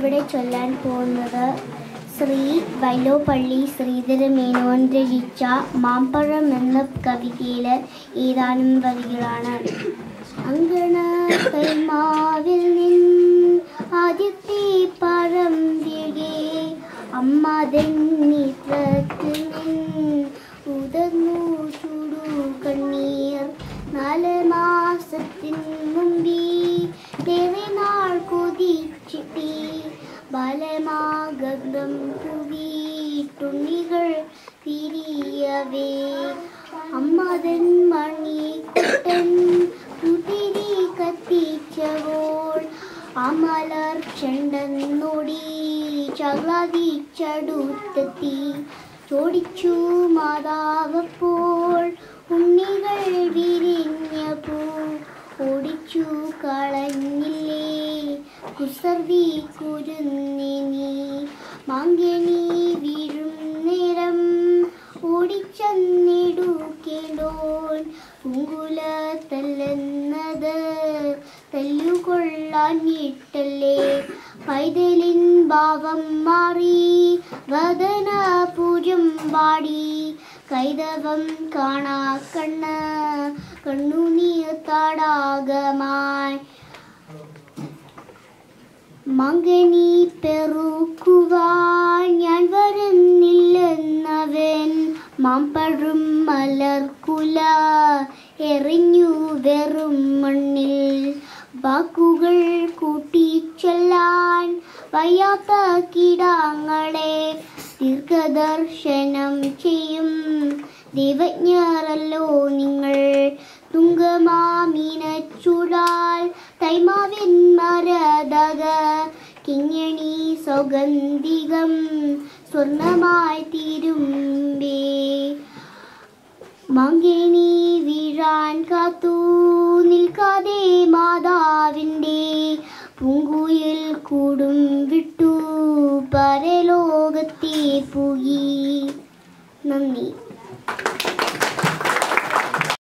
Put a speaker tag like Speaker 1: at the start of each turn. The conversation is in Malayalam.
Speaker 1: ഞാനിവിടെ ചൊല്ലാൻ പോകുന്നത് ശ്രീ വൈലോപ്പള്ളി ശ്രീധര മേനോൻ രചിച്ച മാമ്പഴം എന്ന കവിതയിലെ ഏതാനും വരികളാണ് അങ്കണ കൈമാവിൽ നിന്ന് ആദ്യത്തെ പഴം വീഴേ അമ്മ തന്നിത്രത്തിൽ നിന്ന് ഉതർന്നു ചൂടു കണ്ണീർ നാല് മാസത്തിൻ മുമ്പേ ഏറെ നാൾ കൊതിച്ചിട്ടേ ബാലമാഗന്ധം പുവിട്ടുണ്ണികൾ തിരിയവേ അമ്മതൻ മണിക്കുട്ടൻ കുതിരി കത്തിച്ചവോൾ അമലർ ചെണ്ടന്നോടി ചകളതിച്ചടുത്തെത്തി ചോടിച്ചു മാതാവപ്പോൾ ഉണ്ണികൾ വിരിഞ്ഞപ്പോ ഓടിച്ചു കളഞ്ഞില്ലേ കുസർവി കുരുന്നിനി മാങ്കണി വീഴും നേരം ഓടിച്ചെന്നിടുക്കേണ്ടോൻ കുങ്കുല തല്ലെന്നത് തല്ലുകൊള്ളാഞ്ഞിട്ടല്ലേ പൈതലിൻ ഭാവം മാറി വദന പൂജം പാടി കൈതവം കാണാ കണ്ണ് കണ്ണുനീർ താടാകമായി മകനി പെറുക്കുവാൻ ഞാൻ വരുന്നില്ലെന്നവൻ മാമ്പഴും മലർക്കുല എറിഞ്ഞു വെറും മണ്ണിൽ വാക്കുകൾ കൂട്ടിച്ചൊല്ലാൻ വയ്യാത്ത കീടാങ്ങളെ ദീർഘദർശനം ചെയ്യും ദൈവജ്ഞരല്ലോ നിങ്ങൾ തുങ്കമാമീന ചൂടാൽ തൈമാവിൻ മരതക കിങ്ങണി സൗഗന്ധികം സ്വർണമായി തീരുമ്പേ മങ്കിണി വീഴാൻ കാത്തു നിൽക്കാതെ മാതാവിൻ്റെ പൂങ്കുയിൽ കൂടും വിട്ടു പരലോകത്തെ പുകി നന്ദി